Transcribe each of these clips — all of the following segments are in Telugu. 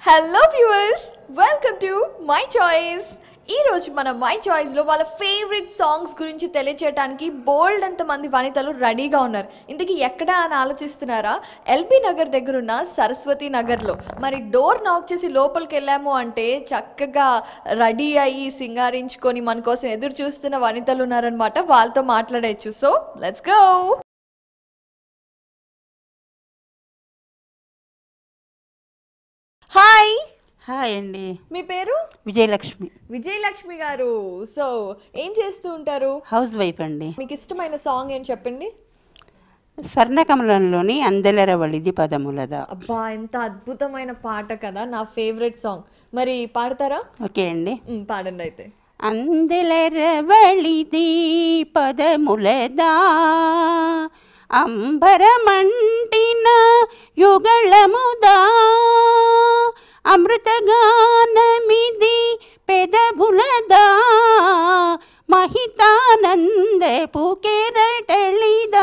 Hello viewers welcome to my choice ఈ రోజు మన మై చాయిస్లో వాళ్ళ ఫేవరెట్ సాంగ్స్ గురించి తెలియచేయడానికి బోల్డ్ అంత మంది వనితలు రెడీగా ఉన్నారు ఇంతకీ ఎక్కడ అని ఆలోచిస్తున్నారా ఎల్బీ నగర్ దగ్గర ఉన్న సరస్వతి నగర్లో మరి డోర్ నాక్ చేసి లోపలికి వెళ్ళాము అంటే చక్కగా రెడీ అయ్యి సింగారించుకొని మన కోసం ఎదురు చూస్తున్న వనితలు ఉన్నారనమాట వాళ్ళతో మాట్లాడేయచ్చు so let's go hi hi అండి మీ పేరు విజయలక్ష్మి విజయలక్ష్మి గారు సో ఏం చేస్తూ ఉంటారు హౌస్ వైఫ్ అండి మీకు ఇష్టమైన సాంగ్ ఏం చెప్పండి స్వర్ణకమలంలోని అందెలరవళిది పదములద అబ్బా ఎంత అద్భుతమైన పాట కదా నా ఫేవరెట్ సాంగ్ మరి పాడతారా ఓకే అండి మ్, పాడండి అయితే అందెలరవళిది పదములదా అంబరమంటిన యుగళముదా అమృతగానమిది పెదవులదా మహితానందపు కెరటళిదా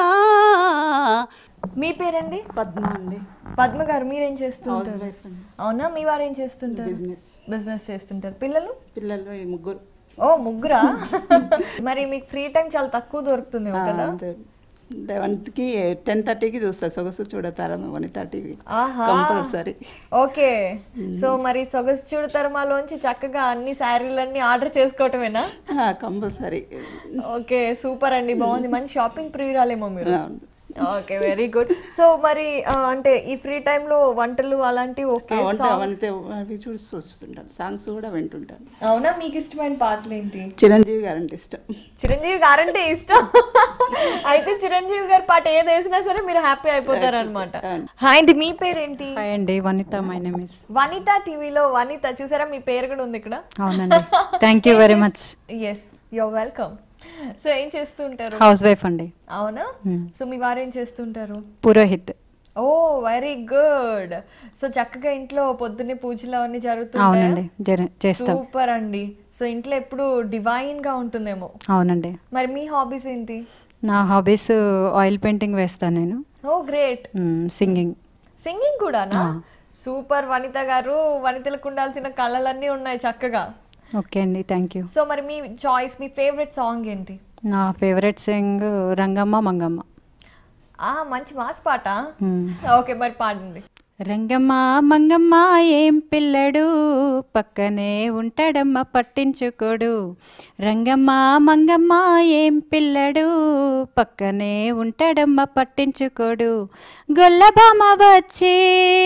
మీ పేరండి పద్మ అండి పద్మ గారు మీరేం చేస్తుంటారు వైఫ్ అండి అవునా మీ వారు ఏం చేస్తుంటారు బిజినెస్ బిజినెస్ చేస్తుంటారు పిల్లలు పిల్లలు ఈ ముగ్గురు ఓ ముగ్గురా మరి మీకు ఫ్రీ టైం చాలా తక్కువ దొరుకుతుంది కదా లెవెన్త్కి టెన్ థర్టీకి చూస్తా సొగసు చూడతారా వనితా టీవీ ఆహా కంపల్సరీ ఓకే సో మరి సొగసు చూడు తరమాలోంచి చక్కగా అన్ని శారీలన్నీ ఆర్డర్ చేసుకోవటమేనా కంపల్సరీ ఓకే సూపర్ అండి బాగుంది మంచి షాపింగ్ ప్రియురాలేమో మీరు ఓకే వెరీ గుడ్ సో మరి ఆ, అంటే ఈ ఫ్రీ టైంలో వంటలు అలాంటివి ఓకే వంట వంట అవి చూసి చూస్తుంటాను సాంగ్స్ కూడా వింటుంటాను అవునా మీకు ఇష్టమైన పాటలు ఏంటి చిరంజీవి గారు అంటే ఇష్టం చిరంజీవి గారంటే ఇష్టం అయితే చిరంజీవి గారి పాట ఏది వేసినా సరే మీరు హ్యాపీ అయిపోతారు అనమాట హాయ్ అండి మీ పేరేంటి హాయ్ అండి Vanitha my name is Vanitha టీవీలో వనిత చూసారా మీ పేరు కూడా ఉంది ఇక్కడ అవునండి thank you very much yes you're welcome so ఏం చేస్తూ ఉంటారు హౌస్ వైఫ్ అండి అవునా సో మీ వారు ఏం చేస్తుంటారు పురోహిత్ ఓ వెరీ గుడ్ సో చక్కగా ఇంట్లో పొద్దున్నే పూజలు అవన్నీ జరుగుతుంటాయి అవునండి జర- చేస్తాం సూపర్ అండి సో ఇంట్లో ఎప్పుడు డివైన్ గా ఉంటుందేమో అవునండి మరి మీ హాబీస్ ఏంటి నా హాబీస్ ఆయిల్ పెయింటింగ్ వేస్తాను నేను ఓ గ్రేట్ సింగింగ్ సింగింగ్ కూడానా సూపర్ వనిత గారు వనితలకు ఉండాల్సిన కళలన్నీ ఉన్నాయి చక్కగా ఓకే అండి థ్యాంక్ యూ సో మరి మీ చాయిస్ మీ ఫేవరెట్ సాంగ్ ఏంటి నా ఫేవరెట్ సింగ్ రంగమ్మ మంగమ్మ ఆ మంచి మాస్ పాట ఓకే మరి పాడండి రంగమ్మ మంగమ్మ ఏం పిల్లడు పక్కనే ఉంటాడమ్మ పట్టించుకోడు రంగమ్మ మంగమ్మ ఏం పిల్లడు పక్కనే ఉంటాడమ్మ పట్టించుకోడు గొల్లబామ వచ్చి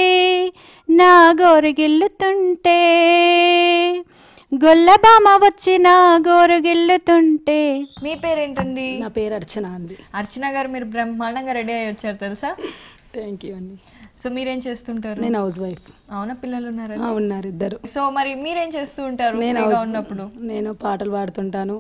నా గోరుగిల్లుతుంటే గొల్లబామ వచ్చి నా గోరుగిల్లుతుంటే మీ పేరేంటండి నా పేరు అర్చన అండి అర్చన గారు మీరు బ్రహ్మాండంగా రెడీ అయ్యి వచ్చారు తెలుసా థ్యాంక్ యూ అండి సో మీరేం చేస్తుంటారు నేను హౌస్ వైఫ్ అవునా పిల్లలు ఉన్నారా ఆ, ఉన్నారు ఇద్దరు సో మరి మీరేం చేస్తూ ఉంటారు నేను ఫ్రీగా house- ఉన్నప్పుడు నేను పాటలు పాడుతుంటాను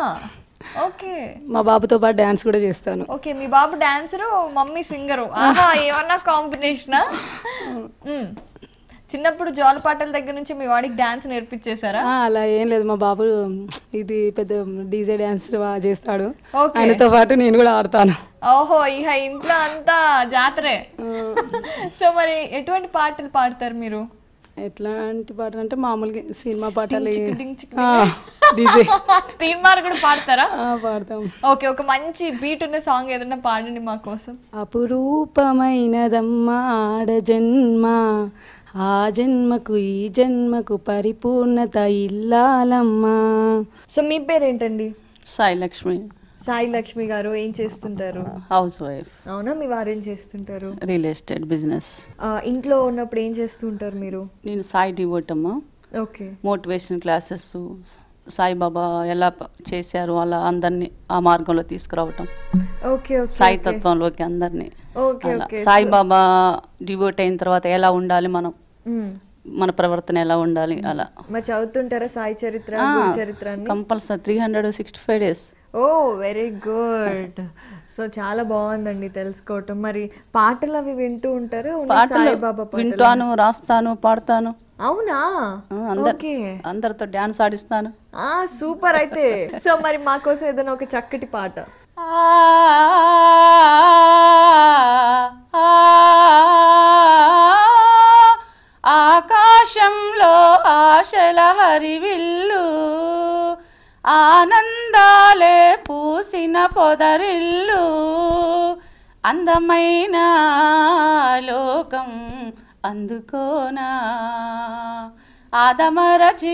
ఓకే మా బాబుతో పాటు డ్యాన్స్ కూడా చేస్తాను ఓకే మీ బాబు డాన్సరు మమ్మీ సింగరు ఆహా ఏమన్నా కాంబినేషనా మ్మ్. చిన్నప్పుడు జోలపాటల దగ్గర నుంచి మీ వాడికి డాన్స్ నేర్పించేశారా ఆ, అలా ఏం లేదు మా బాబు ఇది పెద్ద డీజే డ్యాన్స్ బాగా చేస్తాడు Okay. ఆయనతో పాటు నేను కూడా ఆడతాను ఓహో ఇక ఇంట్లో అంతా జాతరే సో మరి ఎటువంటి పాటలు పాడతారు మీరు ఎట్లాంటి పాటలు అంటే మామూలుగా సినిమా పాటలు డింగ్ చిక్ డీజే తీన్మార్ కూడా పాడతారా పాడతాం ఓకే ఒక మంచి బీట్ ఉన్న సాంగ్ ఏదైనా పాడండి మా కోసం అపురూపమైనదమ్మా ఆడ జన్మ ఆ జన్మకు ఈ జన్మకు పరిపూర్ణత ఇల్లాలమ్మా సో మీ పేరేంటండి సాయి లక్ష్మి సాయి లక్ష్మి గారు ఏం చేస్తుంటారు హౌస్ వైఫ్ అవునా మీ వారు ఏం చేస్తుంటారు రియల్ ఎస్టేట్ బిజినెస్ ఆ, ఇంట్లో ఉన్నప్పుడు ఏం చేస్తుంటారు మీరు నేను సాయి డివోటమ్మా ఓకే మోటివేషన్ క్లాసెస్ సాయిబాబా ఎలా ప- చేశారు అలా అందరినీ ఆ మార్గంలో తీసుకురావటం ఓకే ఓకే సాయి తత్వంలోకి అందరినీ ఓకే అలా. ఓకే సాయిబాబా డివోట్ అయిన తర్వాత ఎలా ఉండాలి మనం మ్మ్. మన ప్రవర్తన ఎలా ఉండాలి అలా మరి చదువుతుంటారా సాయి చరిత్ర గురు చరిత్ర compulsory three hundred sixty five days oh very good so చాలా బాగుందండి తెలుసుకోవటం మరి పాటలు అవి వింటూ ఉంటారు ఓన్లీ పాటలు సాయిబాబా పాటలు వింటాను రాస్తాను పాడతాను అవునా ఆ, అందరు ఓకే అందరితో డ్యాన్స్ ఆడిస్తాను ఆ సూపర్ అయితే సో మరి మా కోసం ఏదైనా ఒక చక్కటి పాట ఆకాశ ఆకాశంలో ఆశల హరివిల్లు ఆనందాలే పూసిన పొదరిల్లు అందమైన లోకం అందుకోనా ఆదమరచి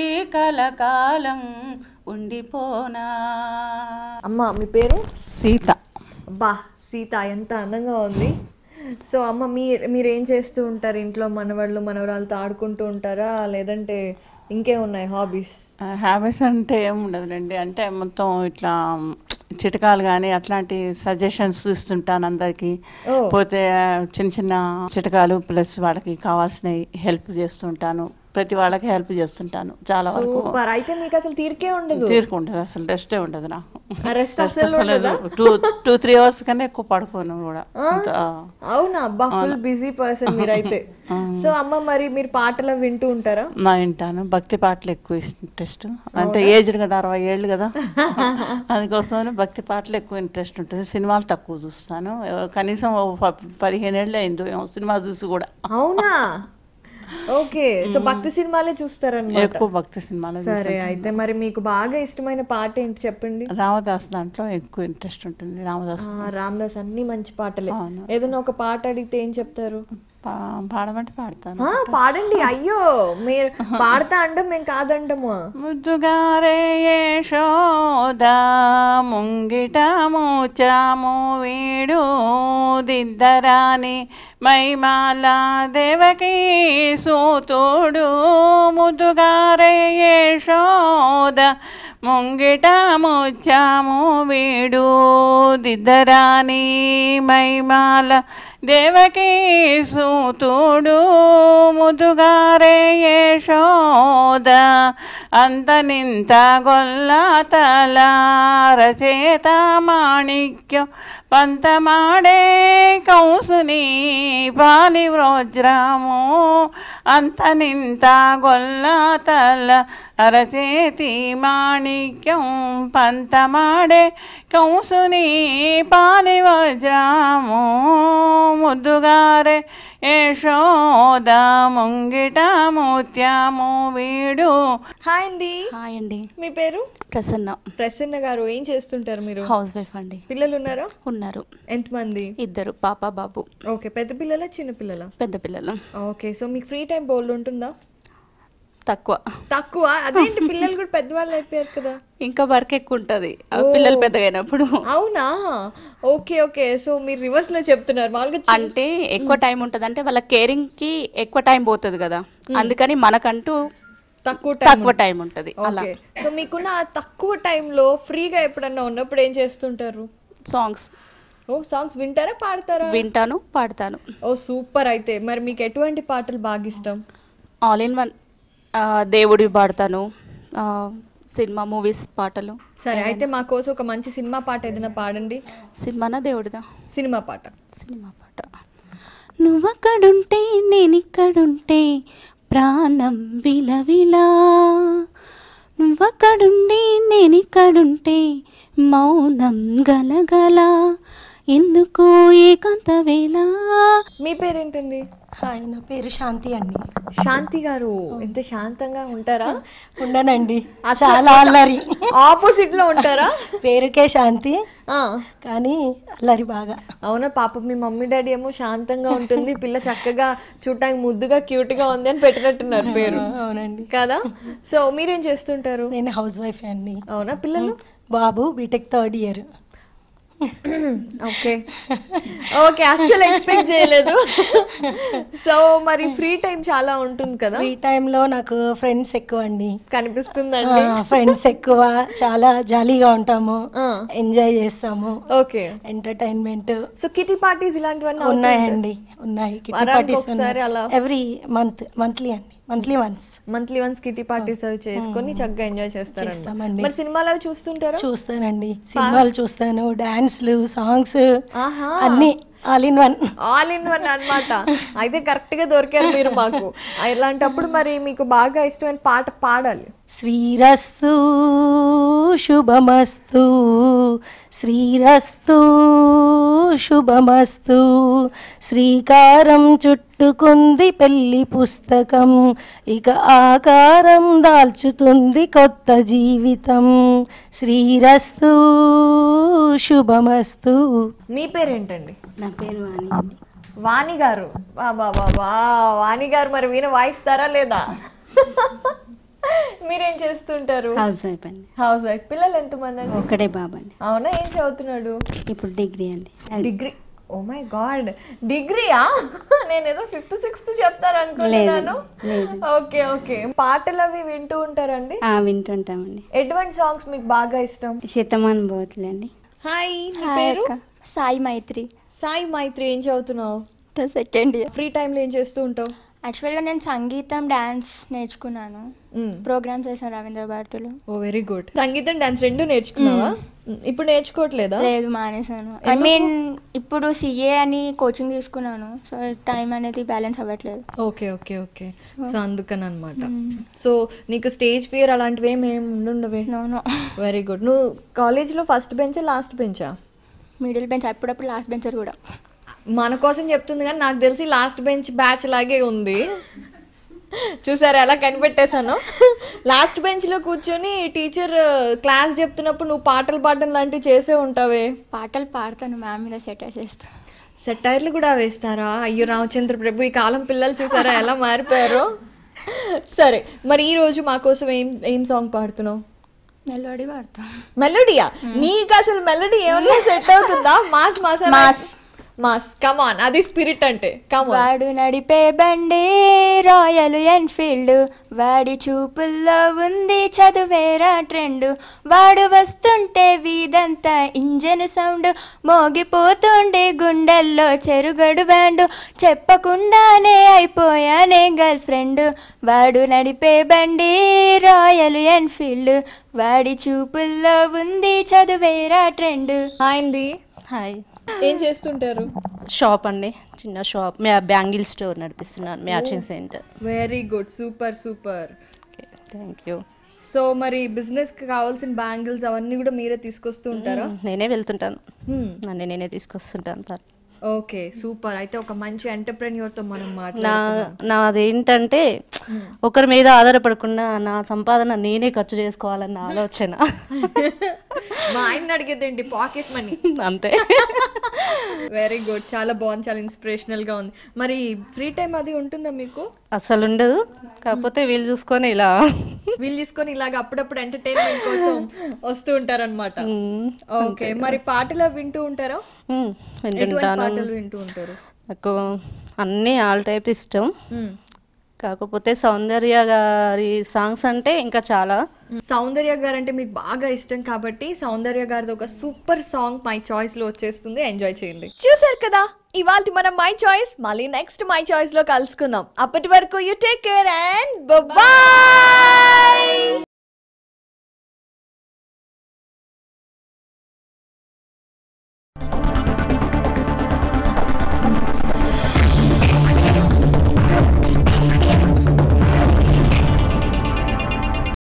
కలకాలం ఉండిపోనా అమ్మ మీ పేరు సీత బా సీత ఎంత అందంగా ఉంది సో అమ్మ మీరు మీరు ఏం చేస్తూ ఉంటారు ఇంట్లో మనవాళ్ళు మనవరాలతో ఆడుకుంటూ ఉంటారా లేదంటే ఇంకే ఉన్నాయి హాబీస్ హ్యాబిట్స్ అంటే ఏం ఉండదులేండి అంటే మొత్తం ఇట్లా చిటకాలు కానీ అట్లాంటి సజెషన్స్ ఇస్తుంటాను అందరికి ఓ. పోతే చిన్న చిన్న చిటకాలు ప్లస్ వాళ్ళకి కావాల్సినవి హెల్ప్ చేస్తుంటాను ప్రతి వాళ్ళకి హెల్ప్ చేస్తుంటాను చాలా వరకు సూపర్ అయితే మీకు అసలు తీరికే ఉండదు తీరుకుంటుంది అసలు రెస్టే ఉండదు నాకు ఆ rest Rest అస్సలు అసలు ఉండదా? టూ టూ త్రీ అవర్స్ కన్నా ఎక్కువ పడుకోను కూడా అంత, ఆ. అవునా అబ్బా ఫుల్ బిజీ పర్సన్ మీరైతే సో అమ్మ మరి మీరు పాటలు వింటూ ఉంటారా నా వింటాను భక్తి పాటలు ఎక్కువ ఇంట్రెస్ట్ అంటే ఏజ్డ్ కదా అరవై ఏళ్ళు కదా అందుకోసమని భక్తి పాటలు ఎక్కువ ఇంట్రెస్ట్ ఉంటుంది సినిమాలు తక్కువ చూస్తాను కనీసం ఓ ప- పదిహేను ఏళ్ళు అయిందో ఏమో సినిమా చూసి కూడా అవునా ఓకే సో భక్తి సినిమాలే చూస్తారన్నమాట ఎక్కువ భక్తి సినిమాలు సరే అయితే మరి మీకు బాగా ఇష్టమైన పాట ఏంటి చెప్పండి రామదాస్ దాంట్లో ఎక్కువ ఇంట్రెస్ట్ ఉంటుంది రామదాస్ ఆ, రామదాస్ అన్ని మంచి పాటలే అవును. ఏదైనా ఒక పాట అడిగితే ఏం చెప్తారు పా- పాడమంటే పాడతాను ఆ, పాడండి అయ్యో మీరు పాడతా అంటాం మేము కాదంటాము ముద్దుగారే యశోద ముంగిట మూచాము వీడు దిద్దరాని మైమాల దేవకి సూతుడు ముద్దుగారే యశోద ముంగిట ముచ్చాము వీడు దిద్దరాని మైమాల దేవకి సూతుడు ముదుగారే యశోద అంతనింత గొల్లతల రచేత మాణిక్యం పంతమాడే కంసుని పాలివ్రోజ్రము అంతనింత గొల్లతల అరచేతి మాణిక్యం పంతమాడే కంసుని పాలివజ్రాము ముద్దుగారే యశోద ముంగిట ముత్యము వీడు హాయ్ అండి హాయ్ అండి మీ పేరు ప్రసన్న ప్రసన్న గారు ఏం చేస్తుంటారు మీరు హౌస్ వైఫ్ అండి పిల్లలు ఉన్నారా ఉన్నారు ఎంతమంది ఇద్దరు పాప బాబు ఓకే పెద్ద పిల్లలా చిన్న పిల్లలా పెద్ద పిల్లలు ఓకే సో మీకు ఫ్రీ టైం బోల్డ్ ఉంటుందా తక్కువ తక్కువ అదేంటి పిల్లలు కూడా పెద్దవాళ్ళు అయిపోయారు కదా ఇంకా వర్క్ ఎక్కువ ఉంటుంది పిల్లలు పెద్దగా అయినప్పుడు అవునా ఓకే ఓకే సో మీరు రివర్స్ లో చెప్తున్నారు మామూలుగా చి- అంటే ఎక్కువ టైం ఉంటుంది అంటే వాళ్ళ కేరింగ్ కి ఎక్కువ టైం పోతుంది కదా అందుకని మనకంటూ తక్కువ టైం తక్కువ టైం ఉంటుంది అలా ఓకే సో మీకున్న ఆ తక్కువ టైంలో ఫ్రీగా ఎప్పుడన్నా ఉన్నప్పుడు ఏం చేస్తుంటారు సాంగ్స్ ఓ సాంగ్స్ వింటారా పాడతారా వింటాను పాడతాను ఓ సూపర్ అయితే మరి మీకు ఎటువంటి పాటలు బాగా ఇష్టం ఆల్ ఇన్ వన్ దేవుడివి పాడతాను ఆ, సినిమా మూవీస్ పాటలు సరే అయితే మా కోసం ఒక మంచి సినిమా పాట ఏదైనా పాడండి సినిమానా దేవుడిదా సినిమా పాట సినిమా పాట నువ్వక్కడుంటే నేనిక్కడుంటే ప్రాణం విలవిలా నువ్వక్కడుండి నేనిక్కడుంటే మౌనం గలగల ఎందుకో ఏకాంత వేళ మీ పేరేంటండి హాయ్ నా పేరు శాంతి అండి శాంతి గారు ఎంత శాంతంగా ఉంటారా ఉండనండి చాలా అల్లరి ఆపోజిట్ లో ఉంటారా పేరుకే శాంతి ఆ, కానీ అల్లరి బాగా అవునా పాప మీ మమ్మీ డాడీ ఏమో శాంతంగా ఉంటుంది పిల్ల చక్కగా చూడటానికి ముద్దుగా క్యూట్ గా ఉంది అని పెట్టినట్టున్నారు పేరు అవునండి కదా సో మీరేం చేస్తుంటారు నేను హౌస్ వైఫ్ అండి అవునా పిల్లలు బాబు BTech third year okay okay అస్సలు ఎక్స్పెక్ట్ చేయలేదు సో మరి ఫ్రీ టైం చాలా ఉంటుంది కదా ఫ్రీ టైంలో నాకు ఫ్రెండ్స్ ఎక్కువ అండి కనిపిస్తుందండి ఫ్రెండ్స్ ఎక్కువ చాలా జాలీగా ఉంటాము ఆ. ఎంజాయ్ చేస్తాము okay entertainment so kitty parties ఇలాంటివన్నీ అవుతూ ఉన్నాయండి ఉన్నాయి కిట్టి వారానికి పార్టీస్ ఒకసారి అలా? ఎవ్రీ మంత్ మంత్లీ అండి monthly once monthly once kitty parties అవి చేసుకొని చక్కగా ఎంజాయ్ చేస్తారండి చేస్తామండి. మరి సినిమాలు అవి చూస్తుంటారా చూస్తానండి సినిమాలు చూస్తాను డాన్స్లు సాంగ్స్ ఆహా అన్ని all in one all in one అన్నమాట అయితే కరెక్ట్ గా దొరికారు మీరు మాకు ఇలాంటప్పుడు మరి మీకు బాగా ఇష్టమైన పాట పాడాలి శ్రీరస్తు శుభమస్తు శ్రీరస్తు శుభమస్తు శ్రీకారం చుట్టుకుంది పెళ్లి పుస్తకం ఇక ఆకారం దాల్చుతుంది కొత్త జీవితం శ్రీరస్తు శుభమస్తు మీ పేరేంటండి నా పేరు వాణి అండి వాణి గారు వా వా వా వా వాణి గారు మరి వీణ వాయిస్తారా లేదా మీరేం చేస్తుంటారు హౌస్ వైఫ్ అండి హౌస్ వైఫ్ పిల్లలు ఎంతమంది అండి ఒక్కడే బాబు అండి అవునా ఏం చదువుతున్నాడు ఇప్పుడు డిగ్రీ అండి డిగ్రీ ఓ మై గాడ్ డిగ్రీయా నేను ఏదో ఫిఫ్త్ సిక్స్త్ చెప్తారు అనుకుంటున్నాను ఓకే ఓకే పాటలు అవి వింటూ ఉంటారండి ఆ, వింటుంటామండి ఎటువంటి సాంగ్స్ మీకు బాగా ఇష్టం శతమాన్ బోతులు అండి హాయ్ నీ పేరు సాయి మైత్రి సాయి మైత్రి ఏం చదువుతున్నావు సెకండ్ ఇయర్ ఫ్రీ టైంలో ఏం చేస్తూ ఉంటావు యాక్చువల్గా నేను సంగీతం డాన్స్ నేర్చుకున్నాను ప్రోగ్రామ్స్ చేశాను రవీంద్ర భారతిలో ఓ వెరీ గుడ్ సంగీతం డాన్స్ రెండు నేర్చుకున్నావా మ్మ్. ఇప్పుడు నేర్చుకోవట్లేదా లేదు మానేశాను ఐ మీన్ ఇప్పుడు సిఏ అని కోచింగ్ తీసుకున్నాను సో టైం అనేది బ్యాలెన్స్ అవ్వట్లేదు ఓకే ఓకే ఓకే సో అందుకని అనమాట సో నీకు స్టేజ్ ఫియర్ అలాంటివి ఏమి ఏమి ఉండుండవే నో నో వెరీ గుడ్ నువ్వు కాలేజ్లో ఫస్ట్ బెంచా లాస్ట్ బెంచా మిడిల్ బెంచ్ అప్పుడప్పుడు లాస్ట్ బెంచర్ కూడా మన కోసం చెప్తుంది కానీ నాకు తెలిసి లాస్ట్ బెంచ్ బ్యాచ్ లాగే ఉంది చూసారా ఎలా కనిపెట్టేశాను లాస్ట్ బెంచ్లో కూర్చొని టీచర్ క్లాస్ చెప్తున్నప్పుడు నువ్వు పాటలు పాడడం లాంటివి చేసే ఉంటావే పాటలు పాడతాను మ్యామ్ మీద సెటర్ చేస్తాను సెటైర్లు కూడా వేస్తారా అయ్యో రామచంద్ర ప్రభు ఈ కాలం పిల్లలు చూసారా ఎలా మారిపోయారో సరే మరి ఈ రోజు మా కోసం ఏం ఏం సాంగ్ పాడుతున్నావు మెలోడీ పాడతాం మెలోడీయా నీకు అసలు మెలోడీ ఏమన్నా సెట్ అవుతుందా mass mass mass mass come on అది స్పిరిట్ అంటే కమాన్ వాడు నడిపే బండి రాయల్ ఎన్ఫీల్డ్ వాడి చూపుల్లో ఉంది చదువేరా ట్రెండ్ వాడు వస్తుంటే వీధంతా ఇంజన్ సౌండ్ మోగిపోతుండే గుండెల్లో చెరుగడు బ్యాండ్ చెప్పకుండానే అయిపోయానే గర్ల్ ఫ్రెండ్ వాడు నడిపే బండి రాయల్ ఎన్ఫీల్డ్ వాడి చూపుల్లో ఉంది చదువేరా ట్రెండ్ హాయ్ అండి హాయ్ ఏం చేస్తుంటారు షాప్ అండి చిన్న షాప్ మే బ్యాంగిల్ స్టోర్ నడిపిస్తున్నాను matching centre very good super super okay thank you so మరి బిజినెస్ కి కావాల్సిన బ్యాంగిల్స్ అవన్నీ కూడా మీరే తీసుకొస్తూ ఉంటారా నేనే వెళ్తుంటాను Hmm. నన్ను నేనే తీసుకొస్తుంటాను సార్ ఓకే సూపర్ అయితే ఒక మంచి ఎంటర్ప్రెన్యూర్ తో మనం నా మాట్లాడుతున్నాం నాదేంటంటే ఒకరి మీద ఆధారపడకుండా నా సంపాదన నేనే ఖర్చు చేసుకోవాలన్న ఆలోచన మా ఆయన అడిగేదేంటి పాకెట్ మనీ అంతే వెరీ గుడ్ చాలా బాగుంది చాలా ఇన్స్పిరేషనల్ గా ఉంది మరి ఫ్రీ టైం అది ఉంటుందా మీకు అసలు ఉండదు కాకపోతే వీళ్ళు చూసుకొని ఇలా వీళ్ళు తీసుకొని ఇలాగ అప్పుడప్పుడు ఎంటర్టైన్మెంట్ కోసం వస్తూ ఉంటారన్నమాట ఓకే మరి పాటలు అవి వింటూ ఉంటారా మ్మ్, ఎటువంటి వింటుంటాను పాటలు వింటూ ఉంటారు నాకు అన్నీ ఆల్ టైప్ ఇష్టం మ్మ్. కాకపోతే సౌందర్య గారి సాంగ్స్ అంటే ఇంకా చాలా సౌందర్య గారు అంటే మీకు బాగా ఇష్టం కాబట్టి సౌందర్య గారిది ఒక సూపర్ సాంగ్ మై చాయిస్ లో వచ్చేస్తుంది ఎంజాయ్ చేయండి చూసారు కదా ఇవాళ మన మై చాయిస్ మళ్ళీ నెక్స్ట్ మై చాయిస్ లో కలుసుకుందాం అప్పటి వరకు you take care and bye